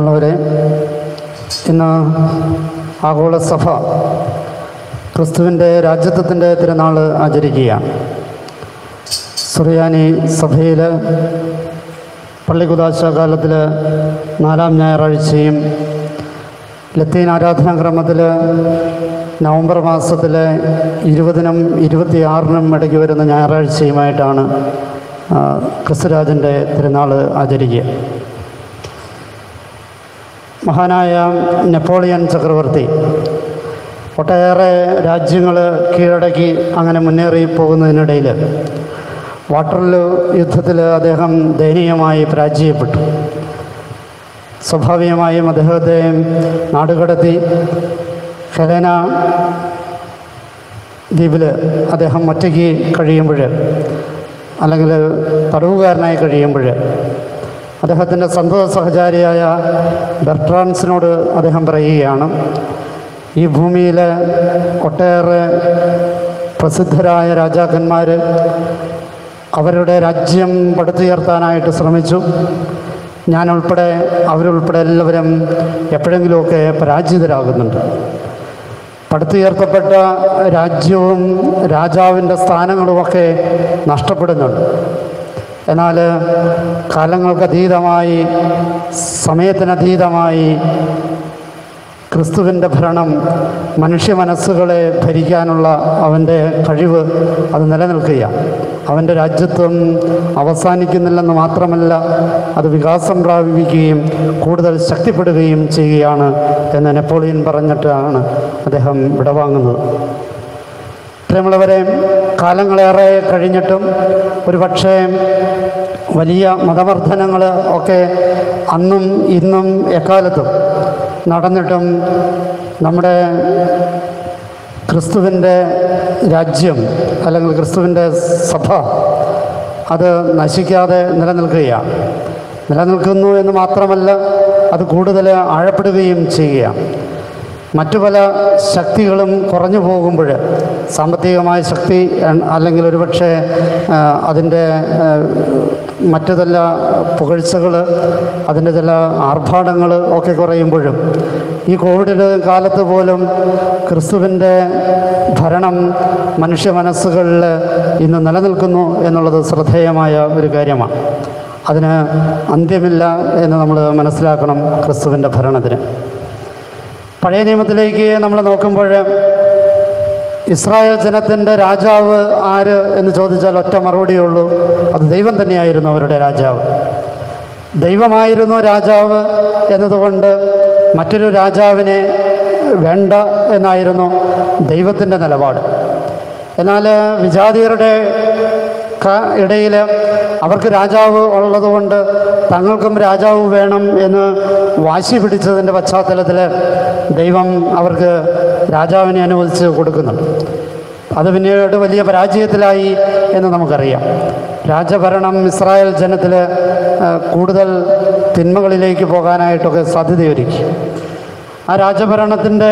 പ്രിയമുള്ളവരെ ഇന്ന് ആഗോള സഭ ക്രിസ്തുവിൻ്റെ രാജ്യത്വത്തിൻ്റെ തിരുനാൾ ആചരിക്കുകയാണ് സുറിയാനി സഭയിൽ പള്ളികുദാശ കാലത്തിൽ നാലാം ഞായറാഴ്ചയും ലത്തീൻ ആരാധനാക്രമത്തിൽ നവംബർ മാസത്തിലെ ഇരുപതിനും ഇരുപത്തിയാറിനും ഇടയ്ക്ക് വരുന്ന ഞായറാഴ്ചയുമായിട്ടാണ് ആ, ക്രിസ്തുരാജൻ്റെ തിരുനാൾ ആചരിക്കുക മഹാനായ നെപ്പോളിയൻ ചക്രവർത്തി ഒട്ടേറെ രാജ്യങ്ങൾ കീഴടക്കി അങ്ങനെ മുന്നേറി പോകുന്നതിനിടയിൽ വാട്ടർലൂ യുദ്ധത്തിൽ അദ്ദേഹം ദയനീയമായി പരാജയപ്പെട്ടു സ്വാഭാവികമായും അദ്ദേഹത്തെ നാടുകടത്തി ഹെലേന ദ്വീപിൽ അദ്ദേഹം ഒറ്റയ്ക്ക് കഴിയുമ്പോൾ അല്ലെങ്കിൽ തടവുകാരനായി കഴിയുമ്പോൾ അദ്ദേഹത്തിൻ്റെ സന്തത സഹചാരിയായ ബെർട്രാൻസിനോട് അദ്ദേഹം പറയുകയാണ് ഈ ഭൂമിയിൽ ഒട്ടേറെ പ്രസിദ്ധരായ രാജാക്കന്മാർ അവരുടെ രാജ്യം പടുത്തുയർത്താനായിട്ട് ശ്രമിച്ചു ഞാൻ ഉൾപ്പെടെ അവരുൾപ്പെടെ എല്ലാവരും എപ്പോഴെങ്കിലുമൊക്കെ പരാജിതരാകുന്നുണ്ട് പടുത്തുയർത്തപ്പെട്ട രാജ്യവും രാജാവിൻ്റെ സ്ഥാനങ്ങളുമൊക്കെ നഷ്ടപ്പെടുന്നുണ്ട് എന്നാൽ കാലങ്ങൾക്കതീതമായി സമയത്തിനതീതമായി ക്രിസ്തുവിൻ്റെ ഭരണം മനുഷ്യ മനസ്സുകളെ ഭരിക്കാനുള്ള അവൻ്റെ കഴിവ് അത് നിലനിൽക്കുകയാണ് അവൻ്റെ രാജ്യത്വം അവസാനിക്കുന്നില്ലെന്ന് മാത്രമല്ല അത് വികാസം പ്രാപിക്കുകയും കൂടുതൽ ശക്തിപ്പെടുകയും ചെയ്യുകയാണ് എന്ന് നെപ്പോളിയൻ പറഞ്ഞിട്ടാണ് അദ്ദേഹം വിടവാങ്ങുന്നത് പ്രിയമുള്ളവരെ കാലങ്ങളേറെ കഴിഞ്ഞിട്ടും ഒരുപക്ഷേ വലിയ മതവർദ്ധനങ്ങൾ ഒക്കെ അന്നും ഇന്നും എക്കാലത്തും നടന്നിട്ടും നമ്മുടെ ക്രിസ്തുവിൻ്റെ രാജ്യം അല്ലെങ്കിൽ ക്രിസ്തുവിൻ്റെ സഭ അത് നശിക്കാതെ നിലനിൽക്കുകയാണ് നിലനിൽക്കുന്നു എന്ന് മാത്രമല്ല അത് കൂടുതൽ ആഴപ്പെടുകയും ചെയ്യുകയാണ് മറ്റു പല ശക്തികളും കുറഞ്ഞു പോകുമ്പോൾ സാമ്പത്തികമായ ശക്തി എൻ- അല്ലെങ്കിൽ ഒരുപക്ഷെ ആ, അതിൻ്റെ ആ, മറ്റു ചില പുകഴ്ചകൾ അതിൻ്റെ ചില ആർഭാടങ്ങൾ ഒക്കെ കുറയുമ്പോഴും ഈ കോവിഡ് കാലത്ത് പോലും ക്രിസ്തുവിൻ്റെ ഭരണം മനുഷ്യ മനസ്സുകളിൽ ഇന്ന് നിലനിൽക്കുന്നു എന്നുള്ളത് ശ്രദ്ധേയമായ ഒരു കാര്യമാണ് അതിന് അന്ത്യമില്ല എന്ന് നമ്മൾ മനസ്സിലാക്കണം ക്രിസ്തുവിൻ്റെ ഭരണത്തിന് പഴയ നിയമത്തിലേക്ക് നമ്മൾ നോക്കുമ്പോൾ ഇസ്രായേൽ ജനത്തിൻ്റെ രാജാവ് ആര് എന്ന് ചോദിച്ചാൽ ഒറ്റ മറുപടിയേ ഉള്ളൂ അത് ദൈവം തന്നെയായിരുന്നു അവരുടെ രാജാവ് ദൈവമായിരുന്നു രാജാവ് എന്നതുകൊണ്ട് മറ്റൊരു രാജാവിനെ വേണ്ട എന്നായിരുന്നു ദൈവത്തിൻ്റെ നിലപാട് എന്നാൽ വിജാതിയരുടെ ക- ഇടയിൽ അവർക്ക് രാജാവ് ഉള്ളതുകൊണ്ട് തങ്ങൾക്കും രാജാവ് വേണം എന്ന് വാശി പിടിച്ചതിൻ്റെ പശ്ചാത്തലത്തിൽ ദൈവം അവർക്ക് രാജാവിനെ അനുവദിച്ച് കൊടുക്കുന്നുണ്ട് അത് പിന്നീട് വലിയ പരാജയത്തിലായി എന്ന് നമുക്കറിയാം രാജഭരണം ഇസ്രായേൽ ജനത്തിൽ ആ, കൂടുതൽ തിന്മകളിലേക്ക് പോകാനായിട്ടൊക്കെ സാധ്യതയൊരുക്കി ആ രാജഭരണത്തിൻ്റെ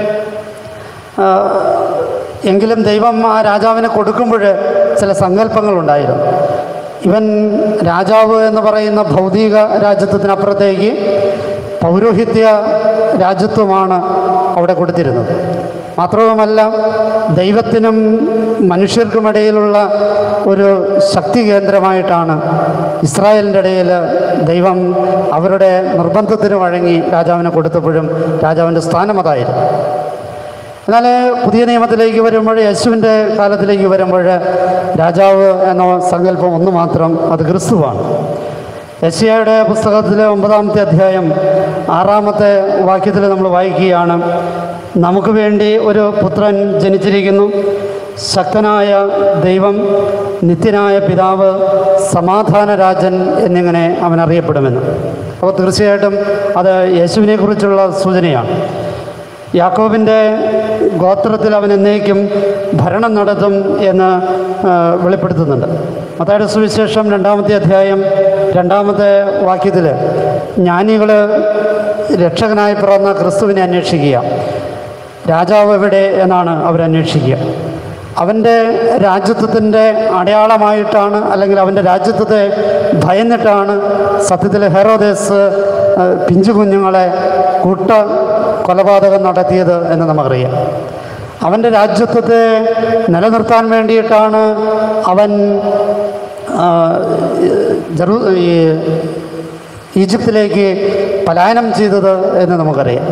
ആ, എങ്കിലും ദൈവം ആ രാജാവിനെ കൊടുക്കുമ്പോൾ ചില സങ്കല്പങ്ങളുണ്ടായിരുന്നു ഇവൻ രാജാവ് എന്ന് പറയുന്ന ഭൗതിക രാജ്യത്വത്തിനപ്പുറത്തേക്ക് പൗരോഹിത്യ രാജ്യത്വമാണ് അവിടെ കൊടുത്തിരുന്നത് മാത്രവുമല്ല ദൈവത്തിനും മനുഷ്യർക്കുമിടയിലുള്ള ഒരു ശക്തി കേന്ദ്രമായിട്ടാണ് ഇസ്രായേലിൻ്റെ ഇടയിൽ ദൈവം അവരുടെ നിർബന്ധത്തിന് വഴങ്ങി രാജാവിനെ കൊടുത്തപ്പോഴും രാജാവിൻ്റെ സ്ഥാനം അതായിരുന്നു എന്നാൽ പുതിയ നിയമത്തിലേക്ക് വരുമ്പോൾ യേശുവിൻ്റെ കാലത്തിലേക്ക് വരുമ്പോൾ രാജാവ് എന്ന സങ്കല്പം ഒന്ന് മാത്രം അത് ക്രിസ്തുവാണ് യശയുടെ പുസ്തകത്തിലെ ഒമ്പതാമത്തെ അധ്യായം ആറാമത്തെ വാക്യത്തിൽ നമ്മൾ വായിക്കുകയാണ് നമുക്ക് വേണ്ടി ഒരു പുത്രൻ ജനിച്ചിരിക്കുന്നു ശക്തനായ ദൈവം നിത്യനായ പിതാവ് സമാധാന രാജൻ എന്നിങ്ങനെ അവൻ അറിയപ്പെടുമെന്ന് അപ്പോൾ തീർച്ചയായിട്ടും അത് യേശുവിനെ കുറിച്ചുള്ള സൂചനയാണ് യാക്കോബിൻ്റെ ഗോത്രത്തിൽ അവൻ എന്നേക്കും ഭരണം നടത്തും എന്ന് ആ, വെളിപ്പെടുത്തുന്നുണ്ട് മത്തായുടെ സുവിശേഷം രണ്ടാമത്തെ അധ്യായം രണ്ടാമത്തെ വാക്യത്തിൽ ജ്ഞാനികൾ രക്ഷകനായി പിറന്ന ക്രിസ്തുവിനെ അന്വേഷിക്കുക രാജാവ് എവിടെ എന്നാണ് അവരന്വേഷിക്കുക അവൻ്റെ രാജ്യത്വത്തിൻ്റെ അടയാളമായിട്ടാണ് അല്ലെങ്കിൽ അവൻ്റെ രാജ്യത്വത്തെ ഭയന്നിട്ടാണ് സത്യത്തിൽ ഹെറോദേസ് ആ, പിഞ്ചു കുഞ്ഞുങ്ങളെ കൂട്ട കൊലപാതകം നടത്തിയത് എന്ന് നമുക്കറിയാം അവൻ്റെ രാജ്യത്വത്തെ നിലനിർത്താൻ വേണ്ടിയിട്ടാണ് അവൻ ആ, ജെറു ഈ ഈജിപ്തിലേക്ക് പലായനം ചെയ്തത് എന്ന് നമുക്കറിയാം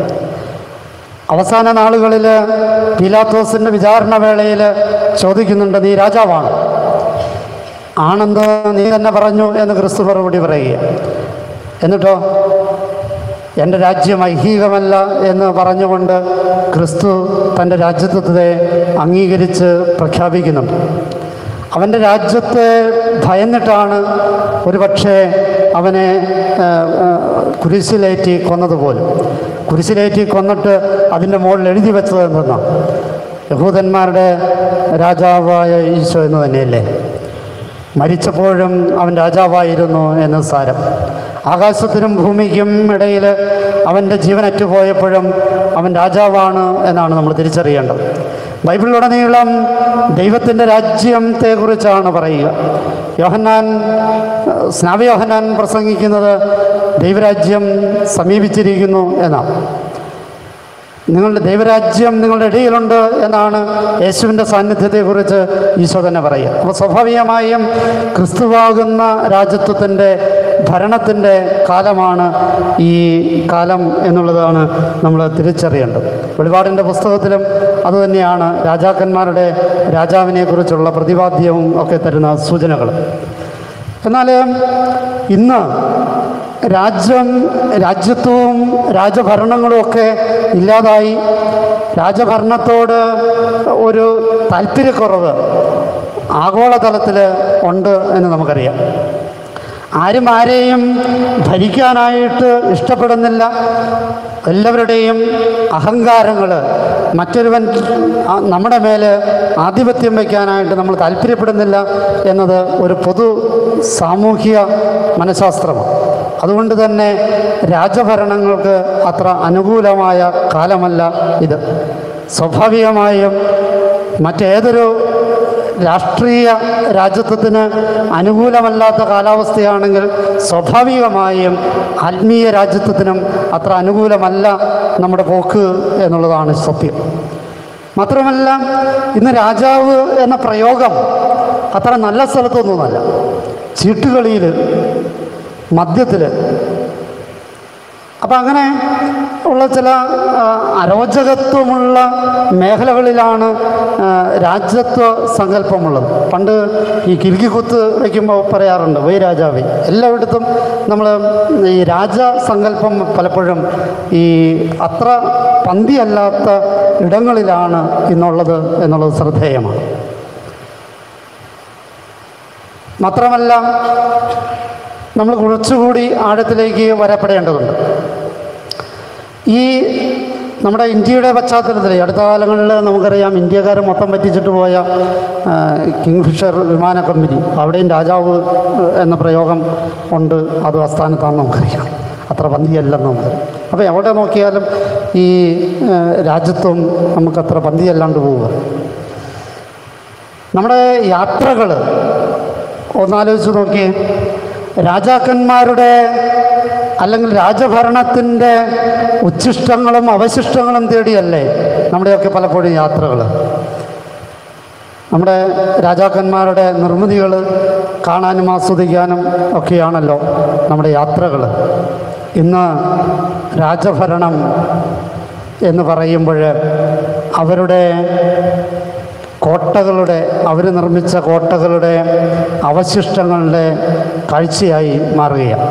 അവസാന നാളുകളിൽ പീലാത്തോസിൻ്റെ വിചാരണ വേളയിൽ ചോദിക്കുന്നുണ്ട് നീ രാജാവാണ് ആണെന്ന് നീ തന്നെ പറഞ്ഞു എന്ന് ക്രിസ്തു മറുപടി പറയുക എന്നിട്ടോ എൻ്റെ രാജ്യം ഐഹികമല്ല എന്ന് പറഞ്ഞുകൊണ്ട് ക്രിസ്തു തൻ്റെ രാജ്യത്വത്തെ അംഗീകരിച്ച് പ്രഖ്യാപിക്കുന്നുണ്ട് അവൻ്റെ രാജ്യത്തെ ഭയന്നിട്ടാണ് ഒരുപക്ഷെ അവനെ ആ, ആ, കുരിശിലേറ്റി കൊന്നതുപോലും കുരിശിലേറ്റി കൊന്നിട്ട് അതിൻ്റെ മുകളിൽ എഴുതി വെച്ചത് എന്തെന്നാണ് യഹൂദന്മാരുടെ രാജാവായ ഈശോ എന്ന് തന്നെയല്ലേ മരിച്ചപ്പോഴും അവൻ രാജാവായിരുന്നു എന്ന് സാരം ആകാശത്തിനും ഭൂമിക്കും ഇടയിൽ അവൻ്റെ ജീവൻ അറ്റുപോയപ്പോഴും അവൻ രാജാവാണ് എന്നാണ് നമ്മൾ തിരിച്ചറിയേണ്ടത് ബൈബിളിലുടനീളം ദൈവത്തിൻ്റെ രാജ്യത്തെക്കുറിച്ചാണ് പറയുക യോഹന്നാൻ സ്നാവയോഹന്നാൻ പ്രസംഗിക്കുന്നത് ദൈവരാജ്യം സമീപിച്ചിരിക്കുന്നു എന്നാണ് നിങ്ങളുടെ ദൈവരാജ്യം നിങ്ങളുടെ ഇടയിലുണ്ട് എന്നാണ് യേശുവിൻ്റെ സാന്നിധ്യത്തെക്കുറിച്ച് ഈശോ തന്നെ പറയുക അപ്പോൾ സ്വാഭാവികമായും ക്രിസ്തുവാകുന്ന രാജ്യത്വത്തിൻ്റെ ഭരണത്തിൻ്റെ കാലമാണ് ഈ കാലം എന്നുള്ളതാണ് നമ്മൾ തിരിച്ചറിയേണ്ടത് വെളിപാടിൻ്റെ പുസ്തകത്തിലും അതുതന്നെയാണ് രാജാക്കന്മാരുടെ രാജാവിനെക്കുറിച്ചുള്ള പ്രതിപാദ്യവും ഒക്കെ തരുന്ന സൂചനകൾ എന്നാൽ ഇന്ന് രാജ്യം രാജ്യത്വവും രാജഭരണങ്ങളും ഒക്കെ ഇല്ലാതായി രാജഭരണത്തോട് ഒരു താല്പര്യക്കുറവ് ആഗോളതലത്തിൽ ഉണ്ട് എന്ന് നമുക്കറിയാം ആരും ആരെയും ഭരിക്കാനായിട്ട് ഇഷ്ടപ്പെടുന്നില്ല എല്ലാവരുടെയും അഹങ്കാരങ്ങൾ മറ്റൊരുവൻ ആ നമ്മുടെ മേൽ ആധിപത്യം വയ്ക്കാനായിട്ട് നമ്മൾ താല്പര്യപ്പെടുന്നില്ല എന്നത് ഒരു പൊതു സാമൂഹിക മനഃശാസ്ത്രമാണ് അതുകൊണ്ട് തന്നെ രാജഭരണങ്ങൾക്ക് അത്ര അനുകൂലമായ കാലമല്ല ഇത് സ്വാഭാവികമായും മറ്റേതൊരു രാഷ്ട്രീയ രാജ്യത്വത്തിന് അനുകൂലമല്ലാത്ത കാലാവസ്ഥയാണെങ്കിൽ സ്വാഭാവികമായും ആത്മീയ രാജ്യത്വത്തിനും അത്ര അനുകൂലമല്ല നമ്മുടെ പോക്ക് എന്നുള്ളതാണ് സത്യം മാത്രമല്ല ഇന്ന് രാജാവ് എന്ന പ്രയോഗം അത്ര നല്ല സ്ഥലത്തൊന്നുമല്ല ചീട്ടുകളിയിൽ മദ്യത്തിൽ അപ്പം അങ്ങനെ ഉള്ള ചില ആ, അരോചകത്വമുള്ള മേഖലകളിലാണ് ആ, രാജ്യത്വ സങ്കല്പമുള്ളത് പണ്ട് ഈ കിൽക്കിക്കുത്ത് വയ്ക്കുമ്പോൾ പറയാറുണ്ട് വൈ രാജാവേ എല്ലായിടത്തും നമ്മൾ ഈ രാജസങ്കല്പം പലപ്പോഴും ഈ അത്ര പന്തിയല്ലാത്ത ഇടങ്ങളിലാണ് ഇന്നുള്ളത് എന്നുള്ളത് ശ്രദ്ധേയമാണ് മാത്രമല്ല നമ്മൾ കുറച്ചുകൂടി ആഴത്തിലേക്ക് വരപ്പെടേണ്ടതുണ്ട് ഈ നമ്മുടെ ഇന്ത്യയുടെ പശ്ചാത്തലത്തിൽ അടുത്ത കാലങ്ങളിൽ നമുക്കറിയാം ഇന്ത്യക്കാർ മൊത്തം പറ്റിച്ചിട്ട് പോയ ആ, കിങ്ഫിഷർ വിമാന കമ്പനി അവിടെയും രാജാവ് എന്ന പ്രയോഗം ഉണ്ട് അത് ആസ്ഥാനത്താണെന്ന് നമുക്കറിയാം അത്ര പന്തിയല്ലെന്ന് നമുക്കറിയാം അപ്പോൾ എവിടെ നോക്കിയാലും ഈ ആ, രാജ്യത്വം നമുക്കത്ര പന്തിയല്ലാണ്ട് പോവുക നമ്മുടെ യാത്രകൾ ഒന്നാലോചിച്ച് നോക്കിയേ രാജാക്കന്മാരുടെ അല്ലെങ്കിൽ രാജഭരണത്തിൻ്റെ ഉച്ഛിഷ്ടങ്ങളും അവശിഷ്ടങ്ങളും തേടിയല്ലേ നമ്മുടെയൊക്കെ പലപ്പോഴും യാത്രകൾ നമ്മുടെ രാജാക്കന്മാരുടെ നിർമ്മിതികൾ കാണാനും ആസ്വദിക്കാനും ഒക്കെയാണല്ലോ നമ്മുടെ യാത്രകൾ ഇന്ന് രാജഭരണം എന്ന് പറയുമ്പോൾ അവരുടെ കോട്ടകളുടെ അവർ നിർമ്മിച്ച കോട്ടകളുടെ അവശിഷ്ടങ്ങളുടെ കാഴ്ചയായി മാറുകയാണ്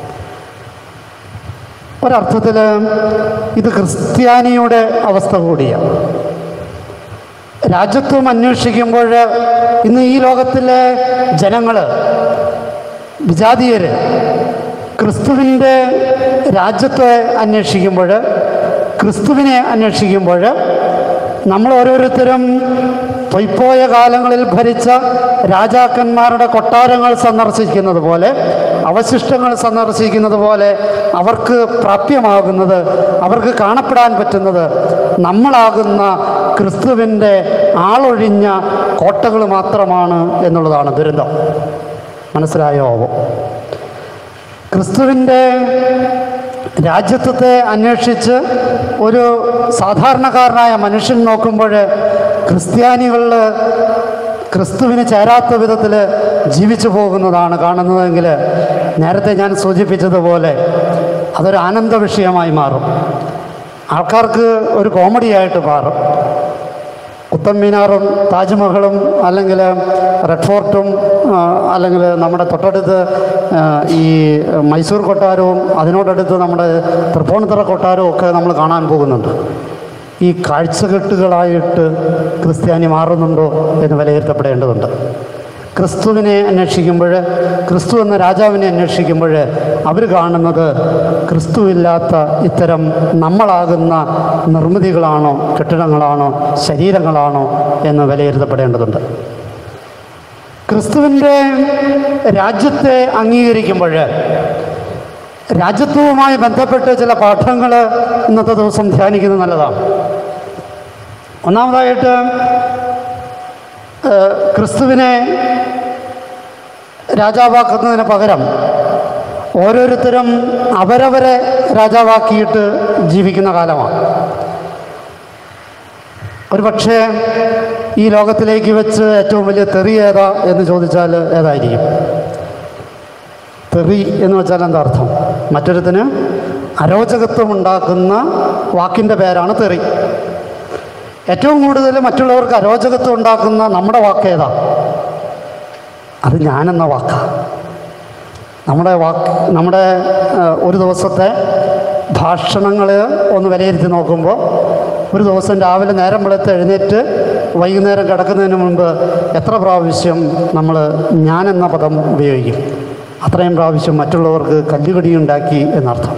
ഒരർത്ഥത്തിൽ ഇത് ക്രിസ്ത്യാനിയുടെ അവസ്ഥ കൂടിയാണ് രാജ്യത്വം അന്വേഷിക്കുമ്പോൾ ഇന്ന് ഈ ലോകത്തിലെ ജനങ്ങൾ വിജാതീയർ ക്രിസ്തുവിൻ്റെ രാജ്യത്തെ അന്വേഷിക്കുമ്പോൾ ക്രിസ്തുവിനെ അന്വേഷിക്കുമ്പോൾ നമ്മൾ ഓരോരുത്തരും പൊയ്പോയ കാലങ്ങളിൽ ഭരിച്ച രാജാക്കന്മാരുടെ കൊട്ടാരങ്ങൾ സന്ദർശിക്കുന്നത് പോലെ അവശിഷ്ടങ്ങൾ സന്ദർശിക്കുന്നത് പോലെ അവർക്ക് പ്രാപ്യമാകുന്നത് അവർക്ക് കാണപ്പെടാൻ പറ്റുന്നത് നമ്മളാകുന്ന ക്രിസ്തുവിൻ്റെ ആളൊഴിഞ്ഞ കോട്ടകൾ മാത്രമാണ് എന്നുള്ളതാണ് ദുരന്തം മനസ്സിലായോ ക്രിസ്തുവിൻ്റെ രാജ്യത്വത്തെ അന്വേഷിച്ച് ഒരു സാധാരണക്കാരനായ മനുഷ്യൻ നോക്കുമ്പോൾ ക്രിസ്ത്യാനികളിൽ ക്രിസ്തുവിന് ചേരാത്ത വിധത്തിൽ ജീവിച്ചു പോകുന്നതാണ് കാണുന്നതെങ്കിൽ നേരത്തെ ഞാൻ സൂചിപ്പിച്ചതുപോലെ അതൊരു ആനന്ദ വിഷയമായി മാറും ആൾക്കാർക്ക് ഒരു കോമഡിയായിട്ട് മാറും കുത്തം മീനാറും താജ്മഹലും അല്ലെങ്കിൽ റെഡ് ഫോർട്ടും ആ, അല്ലെങ്കിൽ നമ്മുടെ തൊട്ടടുത്ത് ആ, ഈ മൈസൂർ കൊട്ടാരവും അതിനോടടുത്ത് നമ്മുടെ തൃപ്പൂണിത്തുറ കൊട്ടാരവും ഒക്കെ നമ്മൾ കാണാൻ പോകുന്നുണ്ട് ഈ കാഴ്ചകെട്ടുകളായിട്ട് ക്രിസ്ത്യാനി മാറുന്നുണ്ടോ എന്ന് വിലയിരുത്തപ്പെടേണ്ടതുണ്ട് ക്രിസ്തുവിനെ അന്വേഷിക്കുമ്പോൾ ക്രിസ്തു എന്ന രാജാവിനെ അന്വേഷിക്കുമ്പോൾ അവർ കാണുന്നത് ക്രിസ്തുവില്ലാത്ത ഇത്തരം നമ്മളാകുന്ന നിർമ്മിതികളാണോ കെട്ടിടങ്ങളാണോ ശരീരങ്ങളാണോ എന്ന് വിലയിരുത്തപ്പെടേണ്ടതുണ്ട് ക്രിസ്തുവിൻ്റെ രാജ്യത്തെ അംഗീകരിക്കുമ്പോൾ രാജ്യത്വവുമായി ബന്ധപ്പെട്ട് ചില പാഠങ്ങൾ ഇന്നത്തെ ദിവസം ധ്യാനിക്കുന്നത് നല്ലതാണ് ഒന്നാമതായിട്ട് ഏഹ്, ക്രിസ്തുവിനെ രാജാവാക്കുന്നതിന് പകരം ഓരോരുത്തരും അവരവരെ രാജാവാക്കിയിട്ട് ജീവിക്കുന്ന കാലമാണ് ഒരു പക്ഷേ ഈ ലോകത്തിലേക്ക് വെച്ച് ഏറ്റവും വലിയ തെറി ഏതാ എന്ന് ചോദിച്ചാൽ ഏതായിരിക്കും തെറി എന്ന് വെച്ചാൽ എന്താ അർത്ഥം മറ്റൊരുത്തിന് അരോചകത്വം ഉണ്ടാക്കുന്ന വാക്കിൻ്റെ പേരാണ് തെറി ഏറ്റവും കൂടുതൽ മറ്റുള്ളവർക്ക് അരോചകത്വം ഉണ്ടാക്കുന്ന നമ്മുടെ വാക്ക് ഏതാ അത് ഞാനെന്ന വാക്കാണ് നമ്മുടെ വാക്ക് നമ്മുടെ ആ, ഒരു ദിവസത്തെ ഭാഷണങ്ങൾ ഒന്ന് വിലയിരുത്തി നോക്കുമ്പോൾ ഒരു ദിവസം രാവിലെ നേരം വെളുത്ത് എഴുന്നേറ്റ് വൈകുന്നേരം കിടക്കുന്നതിന് മുൻപ് എത്ര പ്രാവശ്യം നമ്മൾ ഞാനെന്ന പദം ഉപയോഗിക്കും അത്രയും പ്രാവശ്യം മറ്റുള്ളവർക്ക് കല്ലുകടിയുണ്ടാക്കി എന്നർത്ഥം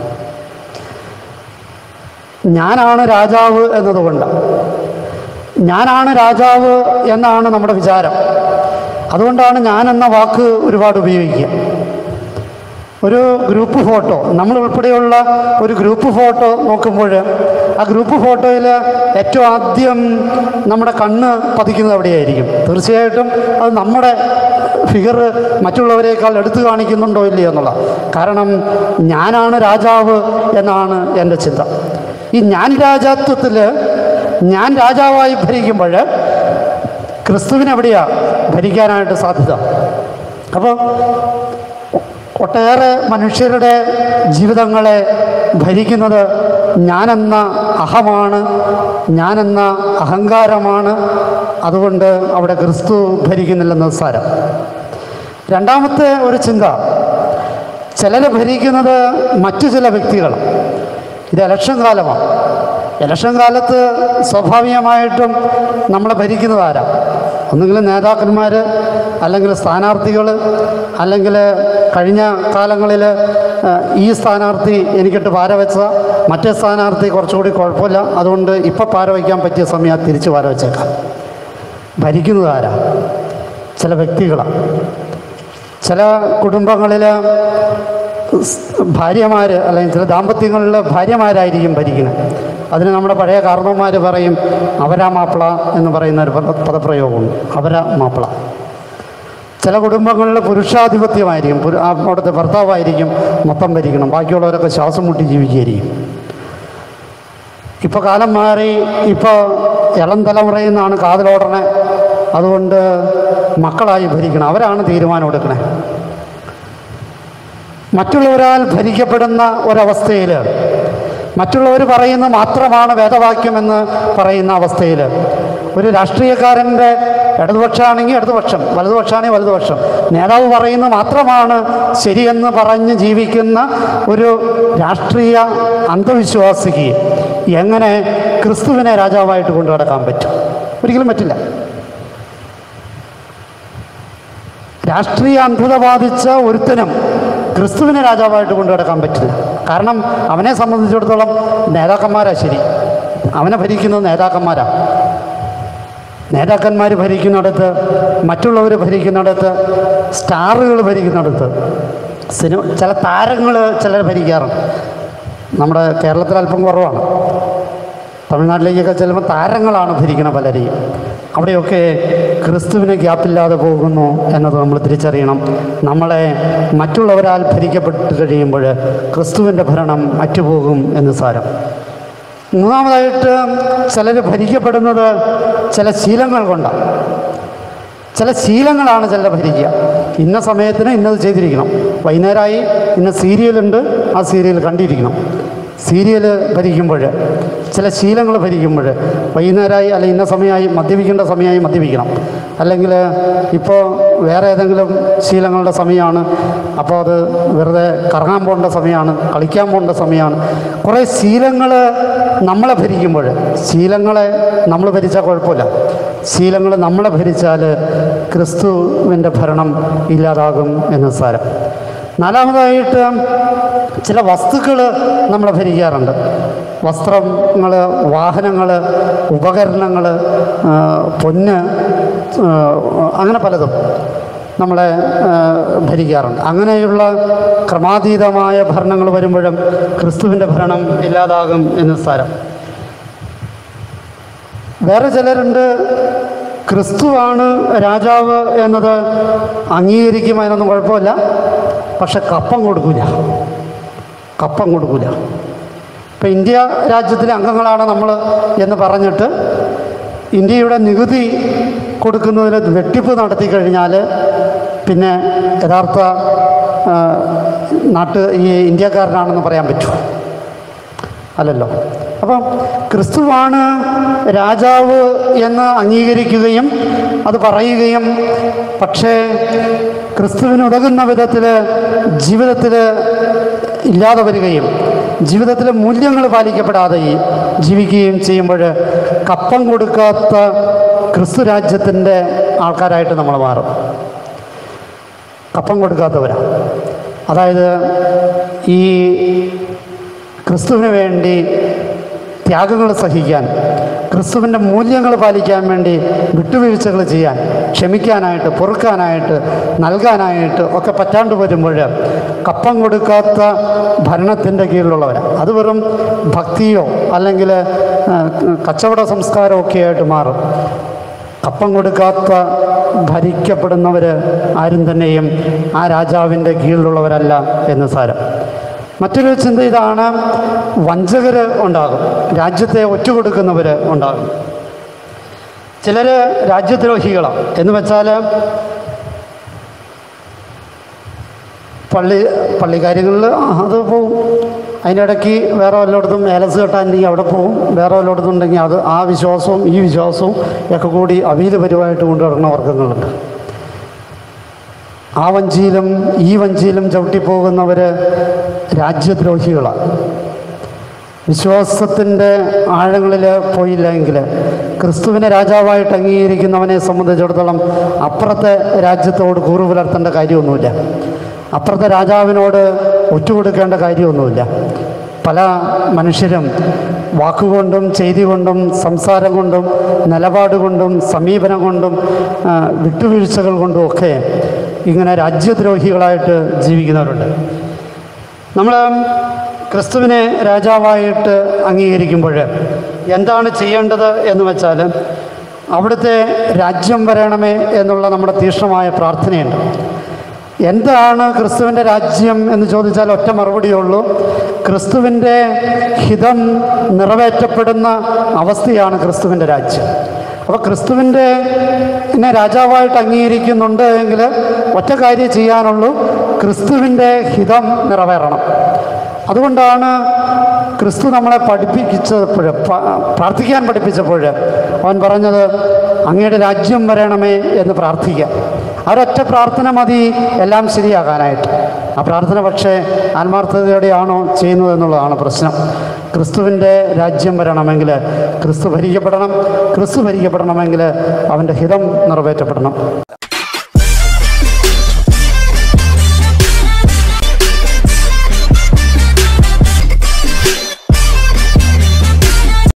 ഞാനാണ് രാജാവ് എന്നതുകൊണ്ട് ഞാനാണ് രാജാവ് എന്നാണ് നമ്മുടെ വിചാരം അതുകൊണ്ടാണ് ഞാനെന്ന വാക്ക് ഒരുപാട് ഉപയോഗിക്കുക ഒരു ഗ്രൂപ്പ് ഫോട്ടോ നമ്മൾ ഉൾപ്പെടെയുള്ള ഒരു ഗ്രൂപ്പ് ഫോട്ടോ നോക്കുമ്പോൾ ആ ഗ്രൂപ്പ് ഫോട്ടോയിൽ ഏറ്റവും ആദ്യം നമ്മുടെ കണ്ണ് പതിക്കുന്നത് എവിടെയായിരിക്കും തീർച്ചയായിട്ടും അത് നമ്മുടെ ഫിഗർ മറ്റുള്ളവരെക്കാൾ എടുത്തു കാണിക്കുന്നുണ്ടോ ഇല്ലയോ എന്നുള്ള കാരണം ഞാനാണ് രാജാവ് എന്നാണ് എൻ്റെ ചിന്ത ഈ ഞാൻ രാജാത്വത്തിൽ ഞാൻ രാജാവായി ഭരിക്കുമ്പോൾ ക്രിസ്തുവിന് എവിടെയാ ഭരിക്കാനായിട്ട് സാധ്യത അപ്പോൾ ഒട്ടേറെ മനുഷ്യരുടെ ജീവിതങ്ങളെ ഭരിക്കുന്നത് ഞാനെന്ന അഹമാണ് ഞാനെന്ന അഹങ്കാരമാണ് അതുകൊണ്ട് അവിടെ ക്രിസ്തു ഭരിക്കുന്നില്ലെന്ന് സാരം രണ്ടാമത്തെ ഒരു ചിന്ത ചിലർ ഭരിക്കുന്നത് മറ്റു ചില വ്യക്തികൾ ഇത് ഇലക്ഷൻ കാലമാണ് ഇലക്ഷൻ കാലത്ത് സ്വാഭാവികമായിട്ടും നമ്മളെ ഭരിക്കുന്നത് ആരാ ഒന്നുകിൽ നേതാക്കന്മാർ അല്ലെങ്കിൽ സ്ഥാനാർത്ഥികൾ അല്ലെങ്കിൽ കഴിഞ്ഞ കാലങ്ങളിൽ ഈ സ്ഥാനാർത്ഥി എനിക്കിട്ട് പാര വെച്ച മറ്റേ സ്ഥാനാർത്ഥി കുറച്ചുകൂടി കുഴപ്പമില്ല അതുകൊണ്ട് ഇപ്പോൾ പാര വയ്ക്കാൻ പറ്റിയ സമയം തിരിച്ച് പാര വെച്ചേക്കാം ഭരിക്കുന്നത് ആരാ ചില വ്യക്തികളാണ് ചില കുടുംബങ്ങളിൽ ഭാര്യമാർ അല്ലെങ്കിൽ ചില ദാമ്പത്യങ്ങളിൽ ഭാര്യമാരായിരിക്കും ഭരിക്കുന്നത് അതിന് നമ്മുടെ പഴയ കാരണവന്മാർ പറയും അവരാ മാപ്പിള എന്ന് പറയുന്ന ഒരു പദ- പദപ്രയോഗമുണ്ട് അവരാ മാപ്പിള ചില കുടുംബങ്ങളിൽ പുരുഷാധിപത്യമായിരിക്കും പുരു- ആ അവിടുത്തെ ഭർത്താവായിരിക്കും മൊത്തം ഭരിക്കണം ബാക്കിയുള്ളവരൊക്കെ ശ്വാസം മുട്ടി ജീവിക്കുകയായിരിക്കും ഇപ്പോൾ കാലം മാറി ഇപ്പോൾ ഇളം തലമുറയിൽ നിന്നാണ് കാതിലോടണേ അതുകൊണ്ട് മക്കളായി ഭരിക്കണം അവരാണ് തീരുമാനം എടുക്കണേ മറ്റുള്ളവരാൽ ഭരിക്കപ്പെടുന്ന ഒരവസ്ഥയിൽ മറ്റുള്ളവർ പറയുന്ന മാത്രമാണ് വേദവാക്യമെന്ന് പറയുന്ന അവസ്ഥയിൽ ഒരു രാഷ്ട്രീയക്കാരൻ്റെ ഇടതുപക്ഷമാണെങ്കിൽ ഇടതുപക്ഷം വലതുപക്ഷമാണെങ്കിൽ വലതുപക്ഷം നേതാവ് പറയുന്ന മാത്രമാണ് ശരിയെന്ന് പറഞ്ഞ് ജീവിക്കുന്ന ഒരു രാഷ്ട്രീയ അന്ധവിശ്വാസിക്ക് എങ്ങനെ ക്രിസ്തുവിനെ രാജാവായിട്ട് കൊണ്ടു നടക്കാൻ പറ്റും ഒരിക്കലും പറ്റില്ല രാഷ്ട്രീയ അന്ധത ബാധിച്ച ഒരുത്തനും ക്രിസ്തുവിനെ രാജാവായിട്ട് കൊണ്ടു നടക്കാൻ പറ്റില്ല കാരണം അവനെ സംബന്ധിച്ചിടത്തോളം നേതാക്കന്മാരാ ശരി അവനെ ഭരിക്കുന്നത് നേതാക്കന്മാരാ നേതാക്കന്മാർ ഭരിക്കുന്നിടത്ത് മറ്റുള്ളവർ ഭരിക്കുന്നിടത്ത് സ്റ്റാറുകൾ ഭരിക്കുന്നിടത്ത് സിനിമ ചില താരങ്ങൾ ചിലർ ഭരിക്കാറുണ്ട് നമ്മുടെ കേരളത്തിൽ അല്പം കുറവാണ് തമിഴ്നാട്ടിലേക്കൊക്കെ ചെല്ലുമ്പോൾ താരങ്ങളാണ് ഭരിക്കുന്ന പലരെയും അവിടെയൊക്കെ ക്രിസ്തുവിന് ഗ്യാപ്പില്ലാതെ പോകുന്നു എന്നത് നമ്മൾ തിരിച്ചറിയണം നമ്മളെ മറ്റുള്ളവരാൽ ഭരിക്കപ്പെട്ട് കഴിയുമ്പോൾ ക്രിസ്തുവിൻ്റെ ഭരണം അറ്റുപോകും എന്ന് സാരം മൂന്നാമതായിട്ട് ചിലർ ഭരിക്കപ്പെടുന്നത് ചില ശീലങ്ങൾ കൊണ്ടാണ് ചില ശീലങ്ങളാണ് ചിലരെ ഭരിക്കുക ഇന്ന സമയത്തിന് ഇന്നത് ചെയ്തിരിക്കണം വൈകുന്നേരമായി ഇന്ന സീരിയലുണ്ട് ആ സീരിയൽ കണ്ടിരിക്കണം സീരിയൽ ഭരിക്കുമ്പോൾ ചില ശീലങ്ങൾ ഭരിക്കുമ്പോൾ വൈകുന്നേരമായി അല്ലെങ്കിൽ ഇന്ന സമയമായി മദ്യപിക്കേണ്ട സമയമായി മദ്യപിക്കണം അല്ലെങ്കിൽ ഇപ്പോൾ വേറെ ഏതെങ്കിലും ശീലങ്ങളുടെ സമയമാണ് അപ്പോൾ അത് വെറുതെ കറങ്ങാൻ പോകേണ്ട സമയമാണ് കളിക്കാൻ പോകേണ്ട സമയമാണ് കുറേ ശീലങ്ങൾ നമ്മളെ ഭരിക്കുമ്പോൾ ശീലങ്ങളെ നമ്മൾ ഭരിച്ചാൽ കുഴപ്പമില്ല ശീലങ്ങൾ നമ്മളെ ഭരിച്ചാൽ ക്രിസ്തുവിൻ്റെ ഭരണം ഇല്ലാതാകും എന്ന് സാരം നാലാമതായിട്ട് ചില വസ്തുക്കൾ നമ്മളെ ഭരിക്കാറുണ്ട് വസ്ത്രങ്ങൾ വാഹനങ്ങൾ ഉപകരണങ്ങൾ പൊന്ന് ആ, അങ്ങനെ പലതും നമ്മളെ ആ, ഭരിക്കാറുണ്ട് അങ്ങനെയുള്ള ക്രമാതീതമായ ഭരണങ്ങൾ വരുമ്പോഴും ക്രിസ്തുവിൻ്റെ ഭരണം ഇല്ലാതാകും എന്ന് സാരം വേറെ ചിലരുണ്ട് ക്രിസ്തുവാണ് രാജാവ് എന്നത് അംഗീകരിക്കും അതിനൊന്നും കുഴപ്പമില്ല പക്ഷെ കപ്പം കൊടുക്കില്ല കപ്പം കൊടുക്കില്ല ഇപ്പം ഇന്ത്യ രാജ്യത്തിലെ അംഗങ്ങളാണ് നമ്മൾ എന്ന് പറഞ്ഞിട്ട് ഇന്ത്യയുടെ നികുതി കൊടുക്കുന്നതിന് വെട്ടിപ്പ് നടത്തി കഴിഞ്ഞാൽ പിന്നെ യഥാർത്ഥ ആ, നാട്ട് ഈ ഇന്ത്യക്കാരനാണെന്ന് പറയാൻ പറ്റുമോ അല്ലല്ലോ അപ്പം ക്രിസ്തുവാണ് രാജാവ് എന്ന് അംഗീകരിക്കുകയും അത് പറയുകയും പക്ഷേ ക്രിസ്തുവിന് ഉതകുന്ന വിധത്തിൽ ജീവിതത്തിൽ ഇല്ലാതെ വരികയും ജീവിതത്തിലെ മൂല്യങ്ങൾ പാലിക്കപ്പെടാതെ ഈ ജീവിക്കുകയും ചെയ്യുമ്പോൾ കപ്പം കൊടുക്കാത്ത ക്രിസ്തു രാജ്യത്തിൻ്റെ ആൾക്കാരായിട്ട് നമ്മൾ മാറും കപ്പം കൊടുക്കാത്തവരാണ് അതായത് ഈ ക്രിസ്തുവിന് വേണ്ടി ത്യാഗങ്ങൾ സഹിക്കാൻ ക്രിസ്തുവിൻ്റെ മൂല്യങ്ങൾ പാലിക്കാൻ വേണ്ടി വിട്ടുവീഴ്ചകൾ ചെയ്യാൻ ക്ഷമിക്കാനായിട്ട് പൊറുക്കാനായിട്ട് നൽകാനായിട്ട് ഒക്കെ പറ്റാണ്ട് വരുമ്പോൾ കപ്പം കൊടുക്കാത്ത ഭരണത്തിൻ്റെ കീഴിലുള്ളവരാണ് അത് വെറും ഭക്തിയോ അല്ലെങ്കിൽ ആ, കച്ചവട സംസ്കാരമോ ഒക്കെ ആയിട്ട് മാറും കപ്പം കൊടുക്കാത്ത ഭരിക്കപ്പെടുന്നവർ ആരും തന്നെയും ആ രാജാവിൻ്റെ കീഴിലുള്ളവരല്ല എന്ന് സാരം മറ്റൊരു ചിന്ത ഇതാണ് വഞ്ചകർ ഉണ്ടാകും രാജ്യത്തെ ഒറ്റുകൊടുക്കുന്നവർ ഉണ്ടാകും ചിലർ രാജ്യദ്രോഹികളാണ് എന്ന് വെച്ചാൽ പള്ളി പള്ളി കാര്യങ്ങളിൽ അത് പോവും അതിൻ്റെ ഇടയ്ക്ക് വേറെ വല്ലയിടത്തും ഏലസ് കെട്ടാനുണ്ടെങ്കിൽ അവിടെ പോവും വേറെ വല്ലയിടത്തും ഉണ്ടെങ്കിൽ അത് ആ വിശ്വാസവും ഈ വിശ്വാസവും ഒക്കെ കൂടി അവിയിൽ പരിവായിട്ട് കൊണ്ടു നടക്കുന്ന വർഗ്ഗങ്ങളുണ്ട് ആ വഞ്ചിയിലും ഈ വഞ്ചിയിലും ചവിട്ടിപ്പോകുന്നവർ രാജ്യദ്രോഹികളാണ് വിശ്വാസത്തിൻ്റെ ആഴങ്ങളിൽ പോയില്ലെങ്കിൽ ക്രിസ്തുവിനെ രാജാവായിട്ട് അംഗീകരിക്കുന്നവനെ സംബന്ധിച്ചിടത്തോളം അപ്പുറത്തെ രാജ്യത്തോട് കൂറു പുലർത്തേണ്ട കാര്യമൊന്നുമില്ല അപ്പുറത്തെ രാജാവിനോട് ഒറ്റുകൊടുക്കേണ്ട കാര്യമൊന്നുമില്ല പല മനുഷ്യരും വാക്കുകൊണ്ടും ചെയ്തി കൊണ്ടും സംസാരം കൊണ്ടും നിലപാട് കൊണ്ടും സമീപനം കൊണ്ടും ആ, വിട്ടുവീഴ്ചകൾ കൊണ്ടും ഒക്കെ ഇങ്ങനെ രാജ്യദ്രോഹികളായിട്ട് ജീവിക്കുന്നവരുണ്ട് നമ്മൾ ക്രിസ്തുവിനെ രാജാവായിട്ട് അംഗീകരിക്കുമ്പോൾ എന്താണ് ചെയ്യേണ്ടത് എന്ന് വെച്ചാൽ അവിടുത്തെ രാജ്യം വരണമേ എന്നുള്ള നമ്മുടെ തീക്ഷ്ണമായ പ്രാർത്ഥനയുണ്ട് എന്താണ് ക്രിസ്തുവിൻ്റെ രാജ്യം എന്ന് ചോദിച്ചാൽ ഒറ്റ മറുപടിയേ ഉള്ളൂ ക്രിസ്തുവിൻ്റെ ഹിതം നിറവേറ്റപ്പെടുന്ന അവസ്ഥയാണ് ക്രിസ്തുവിൻ്റെ രാജ്യം അപ്പോൾ ക്രിസ്തുവിൻ്റെ എന്നെ രാജാവായിട്ട് അംഗീകരിക്കുന്നുണ്ട് എങ്കിൽ ഒറ്റ കാര്യം ചെയ്യാനുള്ളൂ ക്രിസ്തുവിൻ്റെ ഹിതം നിറവേറണം അതുകൊണ്ടാണ് ക്രിസ്തു നമ്മളെ പഠിപ്പിച്ചപ്പോൾ പ്രാർത്ഥിക്കാൻ പഠിപ്പിച്ചപ്പോൾ അവൻ പറഞ്ഞത് അങ്ങയുടെ രാജ്യം വരണമേ എന്ന് പ്രാർത്ഥിക്കുക ആ ഒരൊറ്റ പ്രാർത്ഥന മതി എല്ലാം ശരിയാകാനായിട്ട് ആ പ്രാർത്ഥന പക്ഷേ ആത്മാർത്ഥതയോടെയാണോ ചെയ്യുന്നത് എന്നുള്ളതാണ് പ്രശ്നം ക്രിസ്തുവിൻ്റെ രാജ്യം വരണമെങ്കിൽ ക്രിസ്തു ഭരിക്കപ്പെടണം ക്രിസ്തു ഭരിക്കപ്പെടണമെങ്കിൽ അവൻ്റെ ഹിതം നിറവേറ്റപ്പെടണം